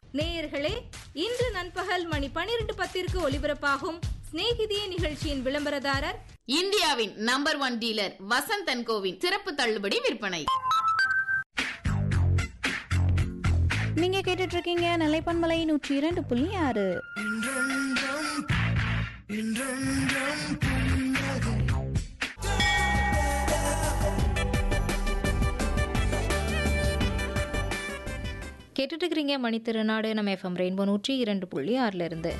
நேயர்களே இன்று நண்பகல் மணி பனிரெண்டு பத்திற்கு ஒலிபரப்பாகும் சிநேகிதியே நிகழ்ச்சியின் விளம்பரதாரர் இந்தியாவின் நம்பர் ஒன் டீலர் வசந்தன் கோவின் சிறப்பு தள்ளுபடி விற்பனை நீங்க கேட்டுட்டு இருக்கீங்க நிலைப்பன்மலை நூற்றி இரண்டு புள்ளி ஆறு கேட்டுட்டு இருக்கிறீங்க மணி திருநாடு நம்ம எஃப்எம் ரெயின்போ நூற்றி இரண்டு புள்ளி ஆறுல இருந்து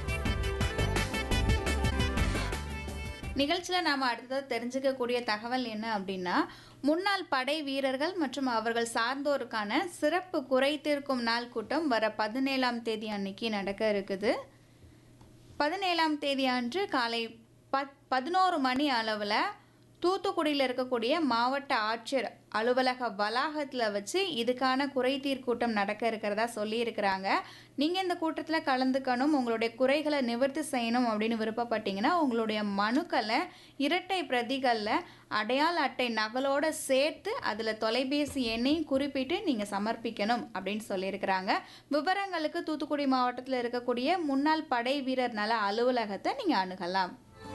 நிகழ்ச்சியில் நாம் அடுத்ததாக தெரிஞ்சுக்கக்கூடிய தகவல் என்ன அப்படின்னா முன்னாள் படை வீரர்கள் மற்றும் அவர்கள் சார்ந்தோருக்கான சிறப்பு குறை தீர்க்கும் நாள் கூட்டம் வர பதினேழாம் தேதி அன்னைக்கு நடக்க இருக்குது பதினேழாம் தேதி அன்று காலை பத் பதினோரு மணி அளவில் தூத்துக்குடியில் இருக்கக்கூடிய மாவட்ட ஆட்சியர் அலுவலக வளாகத்தில் வச்சு இதுக்கான குறைதீர் கூட்டம் நடக்க இருக்கிறதா சொல்லியிருக்கிறாங்க நீங்கள் இந்த கூட்டத்தில் கலந்துக்கணும் உங்களுடைய குறைகளை நிவர்த்தி செய்யணும் அப்படின்னு விருப்பப்பட்டீங்கன்னா உங்களுடைய மனுக்களை இரட்டை பிரதிகளில் அடையாள அட்டை நகலோட சேர்த்து அதில் தொலைபேசி எண்ணையும் குறிப்பிட்டு நீங்கள் சமர்ப்பிக்கணும் அப்படின்னு சொல்லியிருக்கிறாங்க விவரங்களுக்கு தூத்துக்குடி மாவட்டத்தில் இருக்கக்கூடிய முன்னாள் படை வீரர் நல அலுவலகத்தை நீங்கள் அணுகலாம்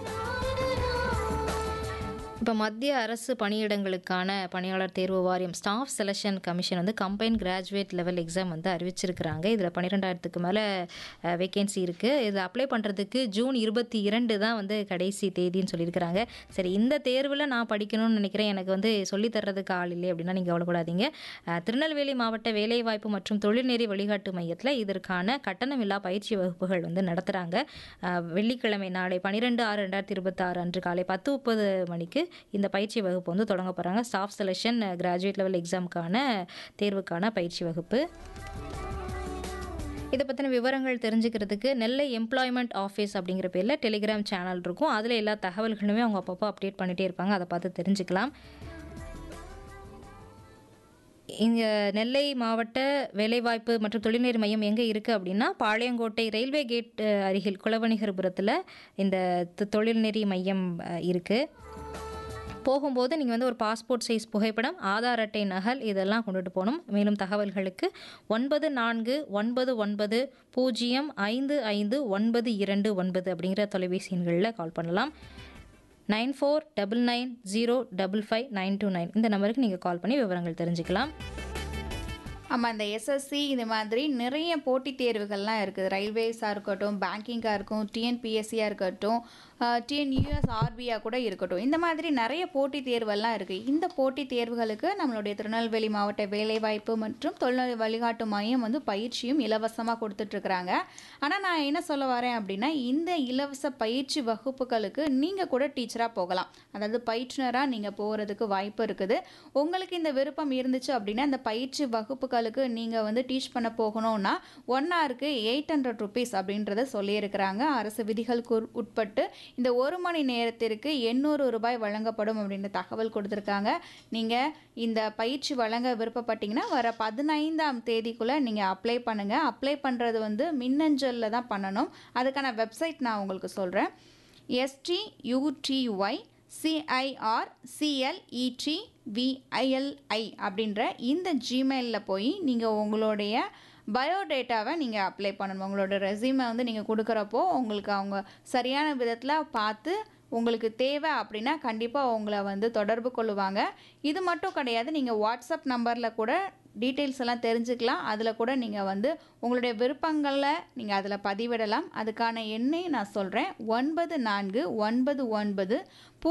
இப்போ மத்திய அரசு பணியிடங்களுக்கான பணியாளர் தேர்வு வாரியம் ஸ்டாஃப் செலெக்ஷன் கமிஷன் வந்து கம்பைன் கிராஜுவேட் லெவல் எக்ஸாம் வந்து அறிவிச்சிருக்கிறாங்க இதில் பன்னிரெண்டாயிரத்துக்கு மேலே வேகன்சி இருக்குது இது அப்ளை பண்ணுறதுக்கு ஜூன் இருபத்தி இரண்டு தான் வந்து கடைசி தேதின்னு சொல்லியிருக்கிறாங்க சரி இந்த தேர்வில் நான் படிக்கணும்னு நினைக்கிறேன் எனக்கு வந்து சொல்லித் தர்றதுக்கு ஆள் இல்லை அப்படின்னா நீங்கள் கவலைப்படாதீங்க அஹ், திருநெல்வேலி மாவட்ட வேலைவாய்ப்பு மற்றும் தொழில்நெறி வழிகாட்டு மையத்தில் இதற்கான கட்டணமில்லா பயிற்சி வகுப்புகள் வந்து நடத்துகிறாங்க வெள்ளிக்கிழமை நாளை பன்னிரெண்டு ஆறு ரெண்டாயிரத்தி இருபத்தாறு அன்று காலை பத்து முப்பது மணிக்கு இந்த பயிற்சி வகுப்பு வந்து தொடங்க போகிறாங்க ஸ்டாஃப் செலெக்ஷன் கிராஜுவேட் லெவல் எக்ஸாமுக்கான தேர்வுக்கான பயிற்சி வகுப்பு இதை பற்றின விவரங்கள் தெரிஞ்சுக்கிறதுக்கு நெல்லை எம்ப்ளாய்மெண்ட் ஆஃபீஸ் அப்படிங்கிற பேரில் டெலிகிராம் சேனல் இருக்கும் அதில் எல்லா தகவல்களுமே அவங்க அப்பப்போ அப்டேட் பண்ணிகிட்டே இருப்பாங்க அதை பார்த்து தெரிஞ்சுக்கலாம் இங்கே நெல்லை மாவட்ட வேலைவாய்ப்பு மற்றும் தொழில்நெறி மையம் எங்கே இருக்குது அப்படின்னா பாளையங்கோட்டை ரயில்வே கேட் அஹ், அருகில் குலவணிகர்புரத்தில் இந்த தொ- தொழில்நெறி மையம் இருக்குது போகும்போது நீங்கள் வந்து ஒரு பாஸ்போர்ட் சைஸ் புகைப்படம் ஆதார் அட்டை நகல் இதெல்லாம் கொண்டுட்டு போகணும் மேலும் தகவல்களுக்கு ஒன்பது நான்கு ஒன்பது ஒன்பது பூஜ்ஜியம் ஐந்து ஐந்து ஒன்பது இரண்டு ஒன்பது அப்படிங்கிற தொலைபேசி எண்களில் கால் பண்ணலாம் nine four double nine zero double five nine two nine இந்த நம்பருக்கு நீங்கள் கால் பண்ணி விவரங்கள் தெரிஞ்சுக்கலாம் ஆமாம் இந்த எஸ்எஸ்சி இது மாதிரி நிறைய போட்டித் தேர்வுகள்லாம் இருக்குது ரயில்வேஸாக இருக்கட்டும் பேங்கிங்காக இருக்கும் டிஎன்பிஎஸ்சியாக இருக்கட்டும் டிஎன்யூஎஸ் ஆர்பியாக கூட இருக்கட்டும் இந்த மாதிரி நிறைய போட்டித் தேர்வெல்லாம் இருக்குது இந்த போட்டித் தேர்வுகளுக்கு நம்மளுடைய திருநெல்வேலி மாவட்ட வேலைவாய்ப்பு மற்றும் தொழில்நுட்ப வழிகாட்டு மையம் வந்து பயிற்சியும் இலவசமாக கொடுத்துட்ருக்குறாங்க ஆனால் நான் என்ன சொல்ல வரேன் அப்படின்னா இந்த இலவச பயிற்சி வகுப்புகளுக்கு நீங்கள் கூட டீச்சராக போகலாம் அதாவது பயிற்றுனராக நீங்கள் போகிறதுக்கு வாய்ப்பு இருக்குது உங்களுக்கு இந்த விருப்பம் இருந்துச்சு அப்படின்னா இந்த பயிற்சி வகுப்புகளுக்கு நீங்கள் வந்து டீச் பண்ண போகணும்னா ஒன் ஹவருக்கு எயிட் ஹண்ட்ரட் ருபீஸ் அப்படின்றத சொல்லியிருக்கிறாங்க அரசு விதிகளுக்கு உட்- உட்பட்டு இந்த ஒரு மணி நேரத்திற்கு எண்ணூறு ரூபாய் வழங்கப்படும் அப்படின்ற தகவல் கொடுத்துருக்காங்க நீங்கள் இந்த பயிற்சி வழங்க விருப்பப்பட்டீங்கன்னா வர பதினைந்தாம் தேதிக்குள்ளே நீங்கள் அப்ளை பண்ணுங்கள் அப்ளை பண்ணுறது வந்து மின்னஞ்சலில் தான் பண்ணணும் அதுக்கான வெப்சைட் நான் உங்களுக்கு சொல்கிறேன் எஸ்டியூடிஒய் சிஐஆர் சிஎல்இடி விஐஎல்ஐ அப்படின்ற இந்த ஜிமெயிலில் போய் நீங்கள் உங்களுடைய பயோடேட்டாவை நீங்கள் அப்ளை பண்ணணும் உங்களோட ரெஸ்யூமை வந்து நீங்கள் கொடுக்குறப்போ உங்களுக்கு அவங்க சரியான விதத்தில் பார்த்து உங்களுக்கு தேவை அப்படின்னா கண்டிப்பாக உங்களை வந்து தொடர்பு கொள்ளுவாங்க இது மட்டும் கிடையாது நீங்கள் வாட்ஸ்அப் நம்பரில் கூட டீட்டெயில்ஸ் எல்லாம் தெரிஞ்சுக்கலாம் அதில் கூட நீங்கள் வந்து உங்களுடைய விருப்பங்களை நீங்கள் அதில் பதிவிடலாம் அதுக்கான எண்ணை நான் சொல்கிறேன் ஒன்பது நான்கு ஒன்பது ஒன்பது பூ